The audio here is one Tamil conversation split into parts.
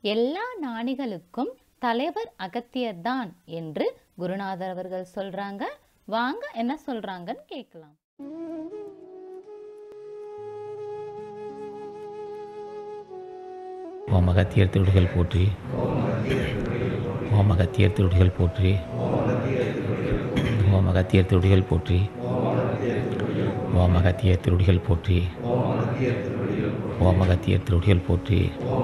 எல்லா ஞானிகளுக்கும் தலைவர் அகத்தியர்தான் என்று குருநாதர் அவர்கள் சொல்றாங்க வாங்க என்ன சொல்றாங்கன்னு கேட்கலாம் ஓம் அகத்தியர் திருடிகள் போற்றி ஓம் அகத்தியர் திருடிகள் போற்றி ஓம் அகத்தியர் திருடிகள் போற்றி ஓம் அகத்தியர் திருடிகள் போற்றி ஓம் அகத்தியர் திருடிகள் போற்றி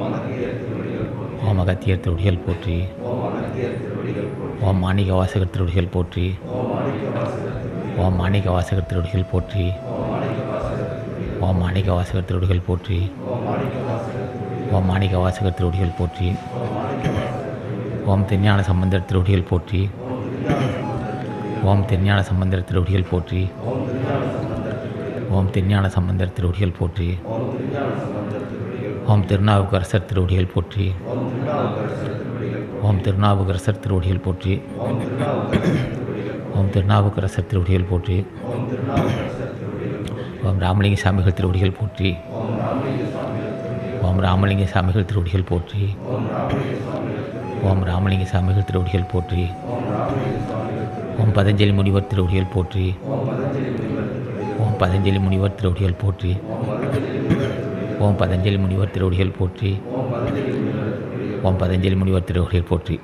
ஓம் அகத்தியர் திருடிகள் போற்றி ஓம் மாணிக வாசகர் திருடிகள் போற்றி ஓம் மாணிக வாசகர் திருடிகள் போற்றி ஓம் மாணிக வாசகர் திருடிகள் போற்றி ஓம் மாணிக வாசகர் திருவடிகள் போற்றி ஓம் திருஞான சம்பந்தர் திருவடிகள் போற்றி ஓம் திருஞான சம்பந்தர் திருவடிகள் போற்றி ஓம் திருஞான சம்பந்தர் திருவடிகள் போற்றி ஓம் திருநாவுக்கரசர் திருவடிகள் போற்றி ஓம் திருநாவுக்கரசர் திருவடிகள் போற்றி ஓம் திருநாவுக்கரசர் திருவடிகள் போற்றி ஓம் ராமலிங்க சாமிகள் திருவடிகள் போற்றி ஓம் ராமலிங்க சாமிகள் திருவடிகள் போற்றி ஓம் ராமலிங்க சாமிகள் திருவடிகள் போற்றி ஓம் பதஞ்சலி முனிவர் திருவடிகள் போற்றி ஓம் பதஞ்சலி முனிவர் திருவடிகள் போற்றி ஓம் பதஞ்சலி முனிவர் திருவடிகள் போற்றி ஓம் பதஞ்சலி முனிவர் திருவடிகள் போற்றி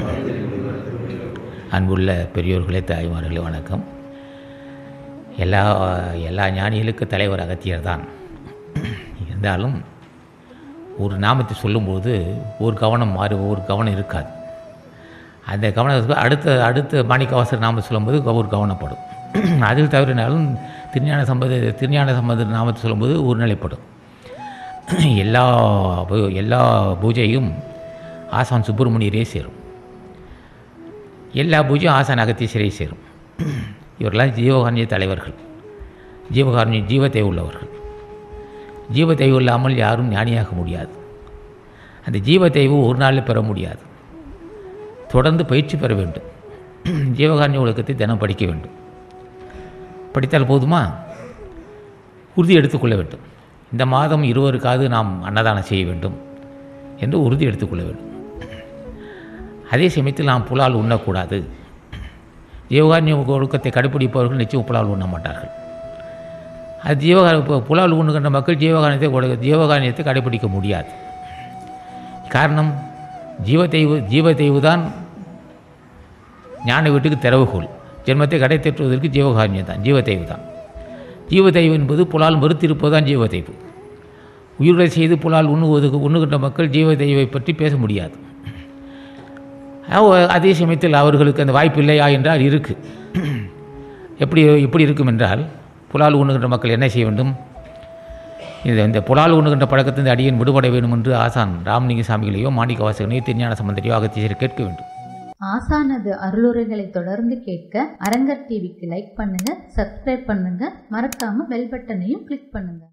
அன்புள்ள பெரியோர்களே தாய்மார்களே வணக்கம் எல்லா எல்லா ஞானிகளுக்கு தலைவர் அகத்தியர் தான் இருந்தாலும் ஒரு நாமத்தை சொல்லும்போது ஒரு கவனம் மாறி ஒரு கவனம் இருக்காது அந்த கவனத்துக்கு அடுத்த அடுத்த மாணிக்கவாசர் நாமத்தை சொல்லும்போது ஒரு கவனப்படும் அதில் தவிரினாலும் திருஞான சம்பந்த திருஞான சம்பந்த நாமத்தை சொல்லும்போது ஒரு நிலைப்படும் எல்லா பூ- எல்லா பூஜையும் ஆசான் சுப்பிரமணியரே சேரும் எல்லா பூஜையும் ஆசான் அகத்தீஸ்வரே சேரும் இவரெல்லாம் ஜீவகாரணிய தலைவர்கள் ஜீவகாரணிய ஜீவத்தை உள்ளவர்கள் ஜீவதெய்வம் இல்லாமல் யாரும் ஞானியாக முடியாது அந்த ஜீவதெய்வம் ஒரு நாளில் பெற முடியாது தொடர்ந்து பயிற்சி பெற வேண்டும் ஜீவகாரண்ய ஒழுக்கத்தை தினம் படிக்க வேண்டும் படித்தால் போதுமா உறுதி எடுத்துக்கொள்ள வேண்டும் இந்த மாதம் இருவருக்காவது நாம் அன்னதானம் செய்ய வேண்டும் என்று உறுதி எடுத்துக்கொள்ள வேண்டும் அதே சமயத்தில் நாம் புலால் உண்ணக்கூடாது ஜீவகாரண்ய ஒழுக்கத்தை கடைப்பிடிப்பவர்கள் நிச்சயம் புலால் உண்ண மாட்டார்கள் அது ஜீவகார இப்போ புலால் உண்ணுகின்ற மக்கள் ஜீவகாரணத்தை கொடு- ஜீவகாரணியத்தை கடைபிடிக்க முடியாது காரணம் ஜீவதெய்வு ஜீவதெய்வு தான் ஞான வீட்டுக்கு திறவுகோல் ஜென்மத்தை கடை தேற்றுவதற்கு ஜீவகாரணியம் தான் ஜீவதெய்வு தான் ஜீவதெய்வு என்பது புலால் மறுத்திருப்பது தான் ஜீவதெய்வு உயிரை செய்து புலால் உண்ணுவதற்கு உண்ணுகின்ற மக்கள் ஜீவதெய்வை பற்றி பேச முடியாது அவ- அதே சமயத்தில் அவர்களுக்கு அந்த வாய்ப்பு இல்லையா என்றால் இருக்குது எப்படி எப்படி இருக்கும் என்றால் புலால் உண்ணுகின்ற மக்கள் என்ன செய்ய வேண்டும் இந்த இந்த புலால் உண்ணுகின்ற பழக்கத்திலிருந்து அடியேன் விடுபட வேண்டும் என்று ஆசான் ராமலிங்க சாமிகளையோ மாணிக்க வாசகனையோ திருஞான சம்பந்தரையோ அகத்தீசரை கேட்க வேண்டும் ஆசானது அருளுரைகளை தொடர்ந்து கேட்க அரங்கர் டிவிக்கு லைக் பண்ணுங்க சப்ஸ்கிரைப் பண்ணுங்க மறக்காம பெல் பட்டனையும் கிளிக் பண்ணுங்க